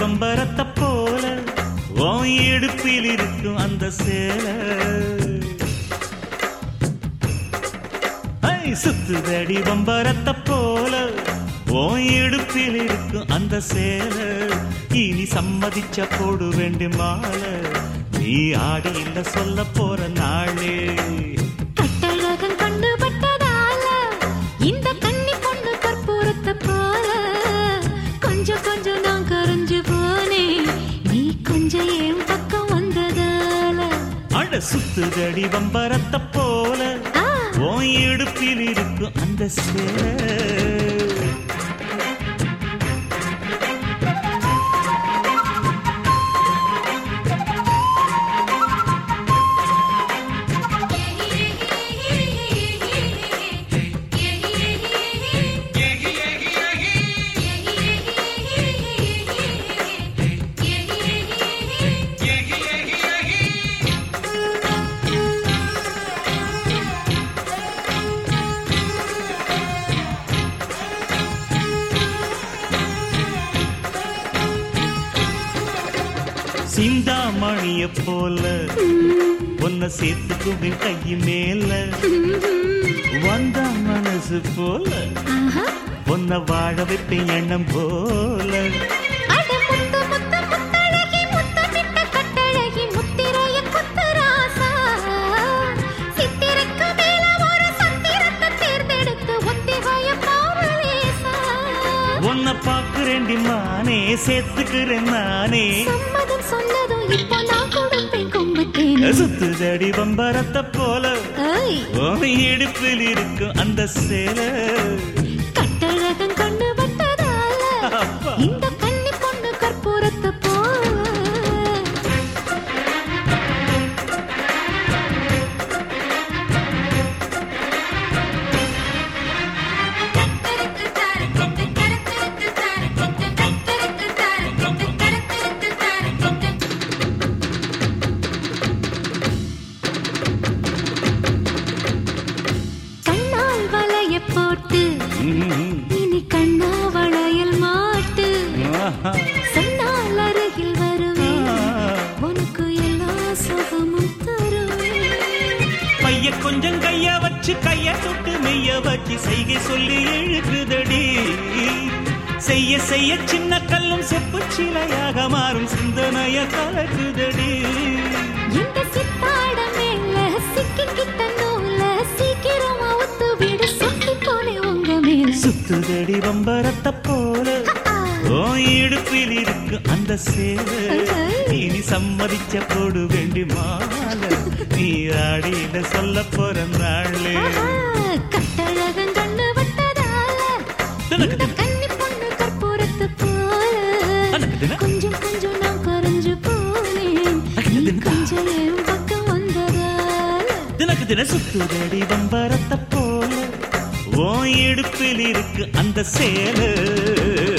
பம்பரத்தை போல உன் இடுப்பில் இருக்கும் அந்த சேலை ஐ, சுத்துதடி பம்பரத்தை போல உன் இடுப்பில் இருக்கும் அந்த சேலை இனி சம்மதிச்ச போடு வேண்டி மாலை நீ ஆடி இல்ல சொல்ல போற நாளே கட்டழகன் கண்டு பட்டதால இந்த கன்னி பொண்ணு கற்பூரத்தை போல கொஞ்சம் கொஞ்சம் நான் கரைஞ்சு போனேன் நீ கொஞ்சம் என் பக்கம் வந்ததால அட சுத்துதடி பம்பரத்தை போல ஆ, உன் இடுப்பில் இருக்கும் அந்த சேலை சிந்தாமணிய போல உன்னை சேர்த்துக்குவேன் கை மேல வந்த மனசு போல ஆஹா. உன்னை வாழ வைப்பேன் எண்ணம் போல அட முத்து முத்து முத்தழகி முத்தமிட்ட கட்டழகி முத்திரைய குத்து ராசா சித்திரக்கு மேல ஒரு சத்திரத்தை தேர்ந்தெடுத்து ஒத்திகைய பாவலேசா உன்னை பாக்குறேண்டி மானே சேர்த்துக்கிறேன் நானே சம்மதம் சொன்னதும் இப்போ நான் கொடுப்பேன் கொம்புத்தேன் சுத்துதடி பம்பரத்தை போல ஐய் உன் இடுப்பில் இருக்கும் அந்த சேலை கட்டழகன் கண்ணு பட்டதால அப்பா. இந்த கன்னி பொண்ணு கற்பூரத்தை போல கண்ணால் வளைய போட்டு ம்ம். இனி கண்ணா வளையல் மாட்டு ஆஹா. சொன்னால் அருகில் வருவேன் ஆ. உனக்கு எல்லா சுகமும் தருவேன் பைய கொஞ்சம் கைய வச்சு கைய தொட்டு மெய்ய வச்சு செய்கை சொல்லி எழுக்குதடி செய்ய செய்ய சின்ன கல்லும் செப்பு சிலையாக மாறும் சிந்தனைய கலக்குதடி இந்த சித்தாட மேல சிக்கிக்கிட்ட நூல சீக்கிரமா ஒத்து விடு சுத்தி போனே உங்க மேல சுத்துதடி பம்பரத்தை போல ஆ. ஓ இடுப்பில் இருக்கு அந்த சேலை இனி சம்மதிச்ச போடு வேண்டி மாலை நீ ஆடியில சொல்ல போற நாளே ஆஹா, கட்டழகன் கண்ணு வட்டதால தனக்கு இந்த கன்னி பொண்ணு கற்பூரத்து போல தனக்கு தின. கொஞ்சம் கொஞ்சம் நான் கரைஞ்சு போனேன் நீ தின. கொஞ்சம் என் பக்கம் வந்ததால தினக்கு தின சுத்துதடி பம்பரத்தை போல ஓ இடுப்பில் இருக்கு அந்த சேலை